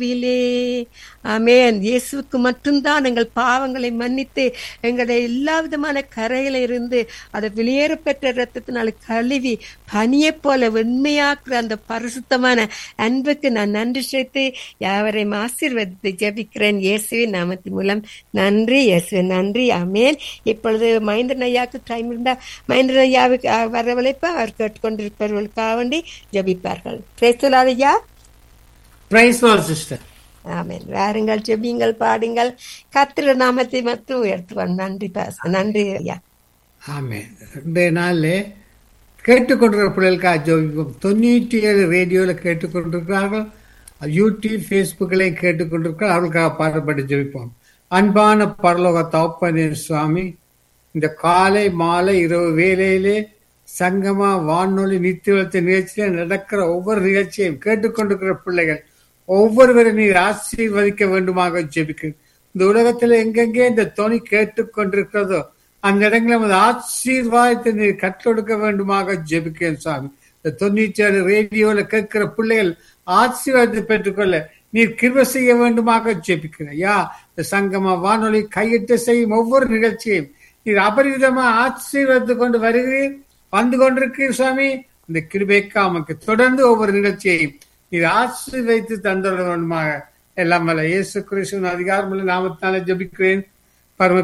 play ஆமென் இயேசுவுக்கு மட்டும்தான் எங்கள் பாவங்களை மன்னித்து எங்களை எல்லா விதமான கரையில இருந்து அதை வெளியேற பெற்ற ரத்தத்தினால கழுவி பனியைப் போல வெண்மையாக்குற அந்த பரிசுத்தமான அன்புக்கு நான் நன்றி செலுத்தி யாவரையும் ஆசீர்வதித்து ஜெபிக்கிறேன் இயேசுவின் நாமத்தின் மூலம் நன்றி இயேசுவின் நன்றி ஆமென் இப்பொழுது மகேந்திரன் ஐயாவுக்கு டைம் இருந்தா மகேந்திரன் ஐயாவுக்கு அஹ், வரவழைப்பு அவர் கேட்டுக்கொண்டிருப்பவர்களுக்காக வேண்டி ஜெபிப்பார்கள் பேசலாது ஐயா பிரைஸ் சிஸ்டர் ஆமென் வாருங்கள் ஜெபியுங்கள் பாடுங்கள் கத்திர நாமத்தை மட்டும் உயர்த்துவான் நன்றி பாச நன்றி ஐயா ஆமென் இன்றைய நாளில் கேட்டுக்கொண்டிருக்கிற பிள்ளைகளுக்காக ஜோபிப்போம் தொண்ணூற்றி ஏழு ரேடியோவில் கேட்டுக்கொண்டிருக்கிறார்கள் யூடியூப் ஃபேஸ்புக்கிலையும் கேட்டுக்கொண்டிருக்கிறார் அவர்களுக்காக பாடப்பட்டு ஜெபிப்போம் அன்பான பரலோக தவப்பனே சுவாமி இந்த காலை மாலை இரவு வேலையிலே சங்கமா வானொலி நித்தியவளத்த நிகழ்ச்சியில நடக்கிற ஒவ்வொரு நிகழ்ச்சியையும் கேட்டுக்கொண்டிருக்கிற பிள்ளைகள் ஒவ்வொருவரும் நீர் ஆசீர்வதிக்க வேண்டுமாக ஜெபிக்கிறேன் இந்த உலகத்துல எங்கெங்கே இந்த துணி கேட்டுக்கொண்டிருக்கிறதோ அந்த இடங்களில் நமது ஆசீர்வாதத்தை நீர் கற்றொடுக்க வேண்டுமாக ஜெபிக்கிறேன் சுவாமி இந்த தொண்ணூற்றி ஏழு ரேடியோல கேட்கிற பிள்ளைகள் ஆசீர்வாதத்தை பெற்றுக்கொள்ள நீர் கிருப செய்ய வேண்டுமாக ஜெபிக்கிறேன் யா இந்த சங்கம வானொலி கையிட்டு செய்யும் ஒவ்வொரு நிகழ்ச்சியையும் நீர் அபரிவிதமா ஆசீர்வதித்து கொண்டு வருகிறீர் வந்து கொண்டிருக்கிறீர் சுவாமி இந்த கிருபைக்கு அவனுக்கு தொடர்ந்து ஒவ்வொரு நிகழ்ச்சியையும் நீர் ஆசீர்வைத்து தந்துள்ள வேண்டுமாக எல்லாம் வல்ல இயேசு கிறிஸ்துவின் அதிகாரமுள்ள நாமத்தினால ஜெபிக்கிறேன் பரம